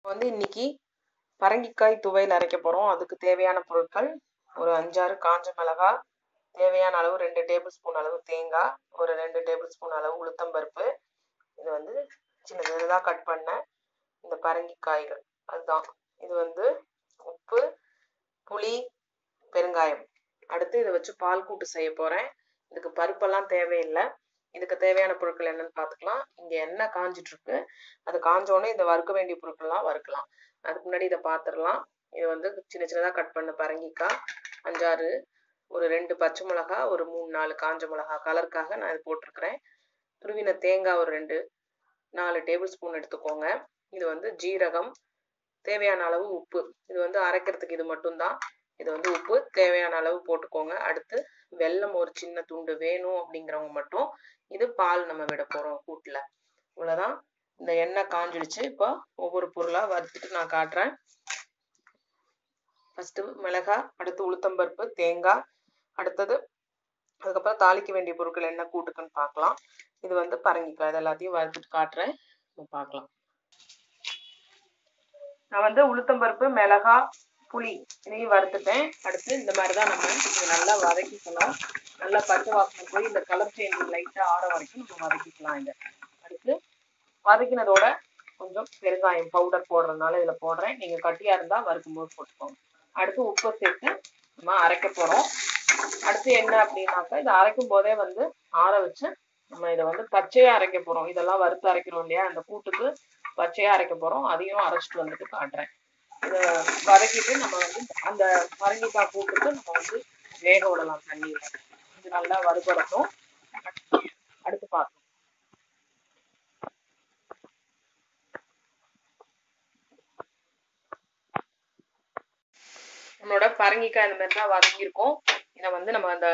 வந்து இன்னைக்கு பரங்கிக்காய் துவையல் அரைக்க போகிறோம் அதுக்கு தேவையான பொருட்கள் ஒரு அஞ்சாறு காஞ்ச மிளகா தேவையான அளவு ரெண்டு டேபிள் ஸ்பூன் அளவு தேங்காய் ஒரு ரெண்டு டேபிள் ஸ்பூன் அளவு உளுத்தம்பருப்பு இது வந்து சின்ன சின்னதாக கட் பண்ண இந்த பரங்கிக்காய்கள் அதுதான் இது வந்து உப்பு புளி பெருங்காயம் அடுத்து இதை வச்சு பால் கூட்டு செய்ய போகிறேன் இதுக்கு பருப்பெல்லாம் தேவையில்லை இதுக்கு தேவையான பொருட்கள் என்னன்னு பார்த்துக்கலாம் இங்கே எண்ணெய் காஞ்சிட்டு இருக்கு அது காஞ்சோடனே இந்த வறுக்க வேண்டிய பொருட்கள்லாம் வறுக்கலாம் அதுக்கு முன்னாடி இதை பார்த்துடலாம் இது வந்து சின்ன சின்னதாக கட் பண்ண பரங்கிக்காய் அஞ்சாறு ஒரு ரெண்டு பச்சை மிளகா ஒரு மூணு நாலு காஞ்ச மிளகா கலருக்காக நான் இது போட்டிருக்கிறேன் துருவின தேங்காய் ஒரு ரெண்டு நாலு டேபிள் ஸ்பூன் எடுத்துக்கோங்க இது வந்து ஜீரகம் தேவையான அளவு உப்பு இது வந்து அரைக்கிறதுக்கு இது மட்டும்தான் இது வந்து உப்பு தேவையான அளவு போட்டுக்கோங்க அடுத்து வெல்லம் ஒரு சின்ன துண்டு வேணும் அப்படிங்கிறவங்க மட்டும் இது பால் நம்ம விட போகிறோம் கூட்டில் இவ்வளோதான் இந்த எண்ணெய் காஞ்சிடுச்சு இப்போ ஒவ்வொரு பொருளாக வறுத்துட்டு நான் காட்டுறேன் ஃபஸ்ட்டு மிளகாய் அடுத்து உளுத்தம்பருப்பு தேங்காய் அடுத்தது அதுக்கப்புறம் தாளிக்க வேண்டிய பொருட்கள் என்ன கூட்டுக்குன்னு பார்க்கலாம் இது வந்து பரங்கிக்காய் இது எல்லாத்தையும் வறுத்துட்டு காட்டுறேன் பார்க்கலாம் நான் வந்து உளுத்தம்பருப்பு மிளகா புளி இதையும் வறுத்துட்டேன் அடுத்து இந்த மாதிரி தான் நம்ம இது நல்லா வதக்கிக்கணும் நல்லா பச்சை வாசனை போய் இந்த கலர் சேஞ்ச் லைட்டாக ஆற வரைக்கும் நம்ம வதக்கிக்கலாம் இதை அடுத்து வதக்கினதோட கொஞ்சம் பெருங்காயம் பவுடர் போடுறதுனால இதில் போடுறேன் நீங்கள் கட்டியாக இருந்தால் வறுக்கும்போது போட்டுக்கோங்க அடுத்து உப்பு சேர்த்து நம்ம அரைக்க போகிறோம் அடுத்து என்ன அப்படின்னாக்கா இதை அரைக்கும் போதே வந்து ஆற வச்சு நம்ம இதை வந்து பச்சையாக அரைக்க போகிறோம் இதெல்லாம் வறுத்து அரைக்கிறோம் இல்லையா அந்த கூட்டுக்கு பச்சையாக அரைக்க போகிறோம் அதையும் அரைச்சிட்டு வந்துட்டு காட்டுறேன் இதை வதக்கிட்டு நம்ம வந்து அந்த பரங்கிக்காய் கூட்டுக்கு நம்ம வந்து வேக விடலாம் தண்ணியில் இது நல்லா வறுபடட்டும் அடுத்து பார்க்கலாம் நம்மளோட பரங்கிக்காய் இந்த மாதிரி தான் வதங்கியிருக்கோம் இதை வந்து நம்ம அந்த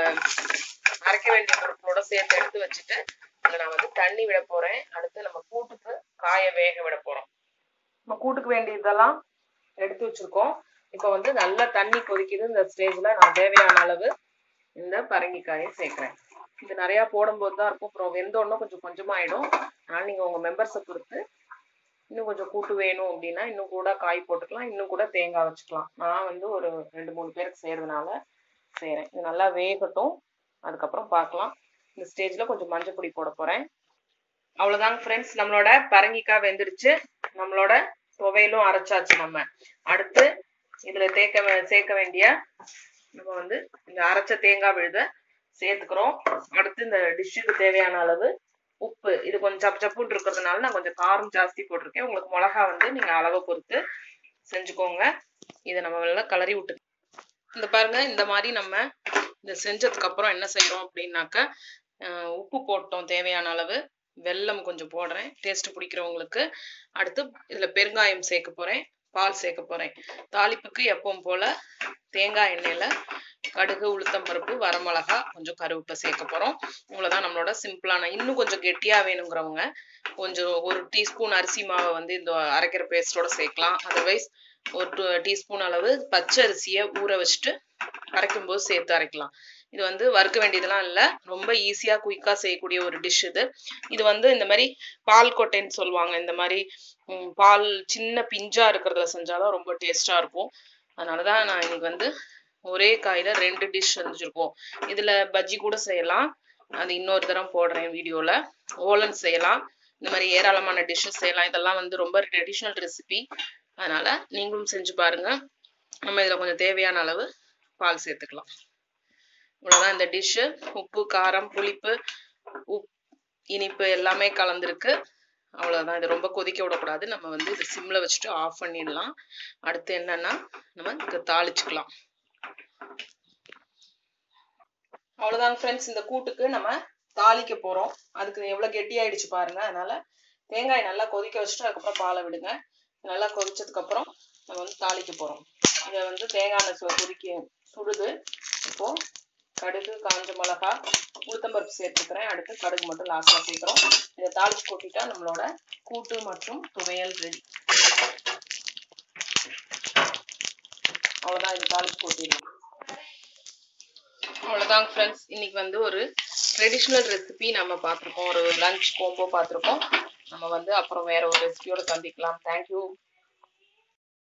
அரைக்க வேண்டிய பொருட்களோட சேர்த்து எடுத்து வச்சுட்டு அதில் நான் வந்து தண்ணி விட போகிறேன் அடுத்து நம்ம கூட்டுக்கு காய வேக விட போகிறோம் நம்ம கூட்டுக்கு வேண்டியதெல்லாம் எடுத்து வச்சிருக்கோம் இப்போ வந்து நல்லா தண்ணி கொதிக்குது இந்த ஸ்டேஜில் நான் தேவையான அளவு இந்த பரங்கிக்காயை சேர்க்குறேன் இது நிறையா போடும்போது தான் இருக்கும் அப்புறம் வெந்தோடனே கொஞ்சம் கொஞ்சமாயிடும் அதனால் நீங்கள் உங்கள் மெம்பர்ஸை பொறுத்து இன்னும் கொஞ்சம் கூட்டு வேணும் அப்படின்னா இன்னும் கூட காய் போட்டுக்கலாம் இன்னும் கூட தேங்காய் வச்சுக்கலாம் நான் வந்து ஒரு ரெண்டு மூணு பேருக்கு செய்கிறதுனால செய்கிறேன் இது நல்லா வேகட்டும் அதுக்கப்புறம் பார்க்கலாம் இந்த ஸ்டேஜில் கொஞ்சம் மஞ்சள் பொடி போட போகிறேன் அவ்வளோதாங்க ஃப்ரெண்ட்ஸ் நம்மளோட பரங்கிக்காய் வெந்துடுச்சு நம்மளோட துவையலும் அரைச்சாச்சு நம்ம அடுத்து இதில் தேக்க சேர்க்க வேண்டிய நம்ம வந்து இந்த அரைச்ச தேங்காய் விழுத சேர்த்துக்கிறோம் அடுத்து இந்த டிஷ்ஷுக்கு தேவையான அளவு உப்பு இது கொஞ்சம் சப்பு சப்புன்னு இருக்கிறதுனால நான் கொஞ்சம் காரம் ஜாஸ்தி போட்டிருக்கேன் உங்களுக்கு மிளகா வந்து நீங்கள் அளவை பொறுத்து செஞ்சுக்கோங்க இதை நம்ம நல்லா கலரி விட்டு இந்த பாருங்க இந்த மாதிரி நம்ம இந்த செஞ்சதுக்கு அப்புறம் என்ன செய்யறோம் அப்படின்னாக்க உப்பு போட்டோம் தேவையான அளவு வெல்லம் கொஞ்சம் போடுறேன் டேஸ்ட் பிடிக்கிறவங்களுக்கு அடுத்து இதில் பெருங்காயம் சேர்க்க போகிறேன் பால் சேர்க்க போகிறேன் தாளிப்புக்கு எப்பவும் போல் தேங்காய் எண்ணெயில் கடுகு உளுத்தம்பருப்பு வரமிளகா கொஞ்சம் கருவேப்பிலை சேர்க்க போகிறோம் இவ்வளோதான் நம்மளோட சிம்பிளான இன்னும் கொஞ்சம் கெட்டியாக வேணுங்கிறவங்க கொஞ்சம் ஒரு டீஸ்பூன் அரிசி மாவை வந்து இந்த அரைக்கிற பேஸ்டோட சேர்க்கலாம் அதர்வைஸ் ஒரு டூ டீஸ்பூன் அளவு பச்சை அரிசியை ஊற வச்சுட்டு அரைக்கும் போது சேர்த்து அரைக்கலாம் இது வந்து வறுக்க வேண்டியதெல்லாம் இல்லை ரொம்ப ஈஸியாக குயிக்காக செய்யக்கூடிய ஒரு டிஷ் இது இது வந்து இந்த மாதிரி பால் கொட்டைன்னு சொல்லுவாங்க இந்த மாதிரி பால் சின்ன பிஞ்சா இருக்கிறதுல செஞ்சாலும் ரொம்ப டேஸ்டா இருக்கும் அதனால தான் நான் இன்னைக்கு வந்து ஒரே காயில ரெண்டு டிஷ் செஞ்சுருக்கோம் இதில் பஜ்ஜி கூட செய்யலாம் அது இன்னொரு தரம் போடுறேன் வீடியோவில் ஓலன் செய்யலாம் இந்த மாதிரி ஏராளமான டிஷ்ஷஸ் செய்யலாம் இதெல்லாம் வந்து ரொம்ப ட்ரெடிஷ்னல் ரெசிபி அதனால நீங்களும் செஞ்சு பாருங்க நம்ம இதில் கொஞ்சம் தேவையான அளவு பால் சேர்த்துக்கலாம் இவ்வளோதான் இந்த டிஷ்ஷு உப்பு காரம் புளிப்பு உப் இனிப்பு எல்லாமே கலந்துருக்கு அவ்வளோதான் இது ரொம்ப கொதிக்க விடக்கூடாது நம்ம வந்து இது சிம்மில் வச்சுட்டு ஆஃப் பண்ணிடலாம் அடுத்து என்னன்னா நம்ம இதை தாளிச்சுக்கலாம் அவ்வளோதாங்க ஃப்ரெண்ட்ஸ் இந்த கூட்டுக்கு நம்ம தாளிக்க போகிறோம் அதுக்கு எவ்வளோ கெட்டியாயிடுச்சு பாருங்க அதனால தேங்காய் நல்லா கொதிக்க வச்சுட்டு அதுக்கப்புறம் பாலை விடுங்க நல்லா கொதிச்சதுக்கப்புறம் நம்ம வந்து தாளிக்க போகிறோம் இதை வந்து தேங்காய் எண்ணெய் கொதிக்க சுடுது இப்போ கடுகு காஞ்ச மிளகா உளுத்தம்பருப்பு சேர்த்துக்கிறேன் அடுத்து கடுகு மட்டும் லாஸ்ட்டாக சேர்க்குறோம் இதை தாளிச்சு கொட்டிட்டா நம்மளோட கூட்டு மற்றும் துவையல் ரெடி அவ்வளோதான் இது தாளிச்சு கொட்டிடலாம் அவ்வளோதாங்க ஃப்ரெண்ட்ஸ் இன்னைக்கு வந்து ஒரு ட்ரெடிஷ்னல் ரெசிபி நம்ம பார்த்துருக்கோம் ஒரு லஞ்ச் கோம்போ பார்த்துருக்கோம் நம்ம வந்து அப்புறம் வேற ஒரு ரெசிபியோட சந்திக்கலாம் தேங்க்யூ